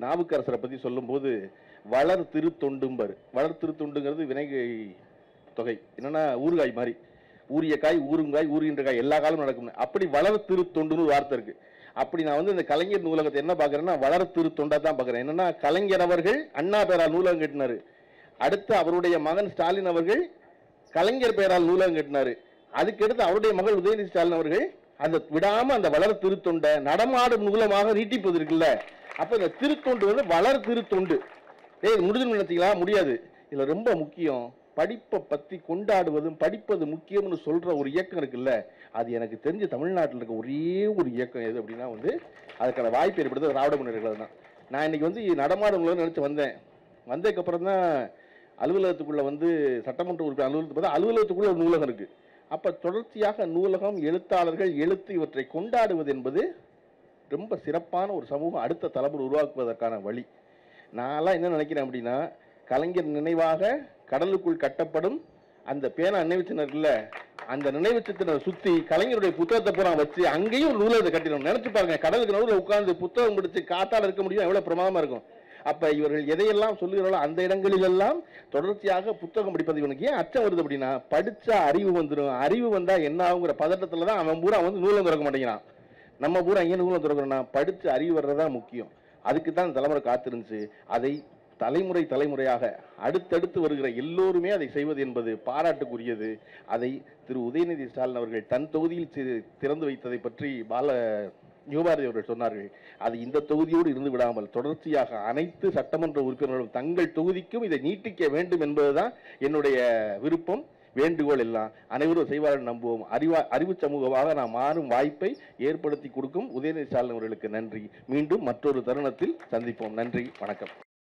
நாவுக்கரசரை பத்தி சொல்லும்போது வளர் திருத்தொண்டும்பர் வளர் திருத்தொண்டுங்கிறது வினைகை தொகை என்னன்னா ஊறுகாய் மாதிரி ஊறிய காய் ஊறுங்காய் ஊறுகின்ற காய் எல்லா காலமும் நடக்கும் அப்படி வளர் திருத்தொண்டுன்னு ஒரு வார்த்தை இருக்கு அப்படி நான் வந்து இந்த கலைஞர் நூலகத்தை என்ன பார்க்கறேன்னா வளர் திருத்தொண்டா தான் பார்க்கறேன் என்னன்னா கலைஞர் அவர்கள் அண்ணா பேரால் நூலகம் கட்டினாரு அடுத்து அவருடைய மகன் ஸ்டாலின் அவர்கள் கலைஞர் பெயரால் நூலகம் கட்டினாரு அதுக்கடுத்து அவருடைய மகள் உதயநிதி ஸ்டாலின் அவர்கள் அந்த விடாம அந்த வளர் திருத்தொண்டை நடமாடும் நூலமாக நீட்டிப்பது இருக்குல்ல அப்ப இந்த திருத்தொண்டு வந்து வளர் திருத்தொண்டு ஏய் இது முடிஞ்சுன்னு நினைச்சீங்களா முடியாது இதுல ரொம்ப முக்கியம் படிப்பை பத்தி கொண்டாடுவதும் படிப்பது முக்கியம்னு சொல்ற ஒரு இயக்கம் இருக்குல்ல அது எனக்கு தெரிஞ்ச தமிழ்நாட்டில் இருக்க ஒரே ஒரு இயக்கம் எது அப்படின்னா வந்து அதுக்கான வாய்ப்பு ஏற்படுது திராவிட முன்னேற்ற தான் நான் இன்னைக்கு வந்து நடமாடும் நூலகம் நினைச்சு வந்தேன் வந்ததுக்கப்புறம் தான் அலுவலகத்துக்குள்ள வந்து சட்டமன்ற உறுப்பினர் அலுவலகத்து பார்த்தா அலுவலகத்துக்குள்ள ஒரு நூலகம் இருக்கு அப்ப தொடர்ச்சியாக நூலகம் எழுத்தாளர்கள் எழுத்து இவற்றை கொண்டாடுவது என்பது ரொம்ப சிறப்பான ஒரு சமூகம் அடுத்த தலைமுறை உருவாக்குவதற்கான வழி நான்லாம் என்ன நினைக்கிறேன் அப்படின்னா கலைஞர் நினைவாக கடலுக்குள் கட்டப்படும் அந்த பேனா நினைவு சின்னம் இருக்குல்ல அந்த நினைவு சின்னத்தை சுத்தி கலைஞருடைய புத்தகத்தை பூரா வச்சு அங்கேயும் ஒரு நூலகத்தை கட்டிடணும் நினைச்சு பாருங்க கடலுக்கு நடுவில் உட்கார்ந்து புத்தகம் பிடிச்சு காத்தால இருக்க முடியும் எவ்வளவு பிரமாதமா இருக்கும் அப்ப இவர்கள் எதையெல்லாம் சொல்லுகிறார்களோ அந்த இடங்களிலெல்லாம் தொடர்ச்சியாக புத்தகம் படிப்பது இவனுக்கு ஏன் அச்சம் வருது அப்படின்னா படிச்சா அறிவு வந்துடும் அறிவு வந்தா என்ன ஆகுங்கிற பதட்டத்துல தான் அவன் பூரா வந்து நூலம் திறக்க மாட்டேங்கிறான் நம்ம பூரா ஏன் நூலம் திறக்கிறோம்னா படிச்சு அறிவு வர்றதா முக்கியம் அதுக்கு தான் தலைமுறை காத்திருந்துச்சு அதை தலைமுறை தலைமுறையாக அடுத்தடுத்து வருகிற எல்லோருமே அதை செய்வது என்பது பாராட்டுக்குரியது அதை திரு உதயநிதி ஸ்டாலின் அவர்கள் தன் தொகுதியில் தி- திறந்து வைத்ததை பற்றி பால யுவபாரதி அவர்கள் சொன்னார்கள் அது இந்த தொகுதியோடு இருந்து விடாமல் தொடர்ச்சியாக அனைத்து சட்டமன்ற உறுப்பினர்களும் தங்கள் தொகுதிக்கும் இதை நீட்டிக்க வேண்டும் என்பதுதான் என்னுடைய விருப்பம் வேண்டுகோள் எல்லாம் அனைவரும் செய்வார்கள் நம்புவோம் அறிவா அறிவு சமூகமாக நாம் மாறும் வாய்ப்பை ஏற்படுத்தி கொடுக்கும் உதயநிதி ஸ்டாலின் அவர்களுக்கு நன்றி மீண்டும் மற்றொரு தருணத்தில் சந்திப்போம் நன்றி வணக்கம்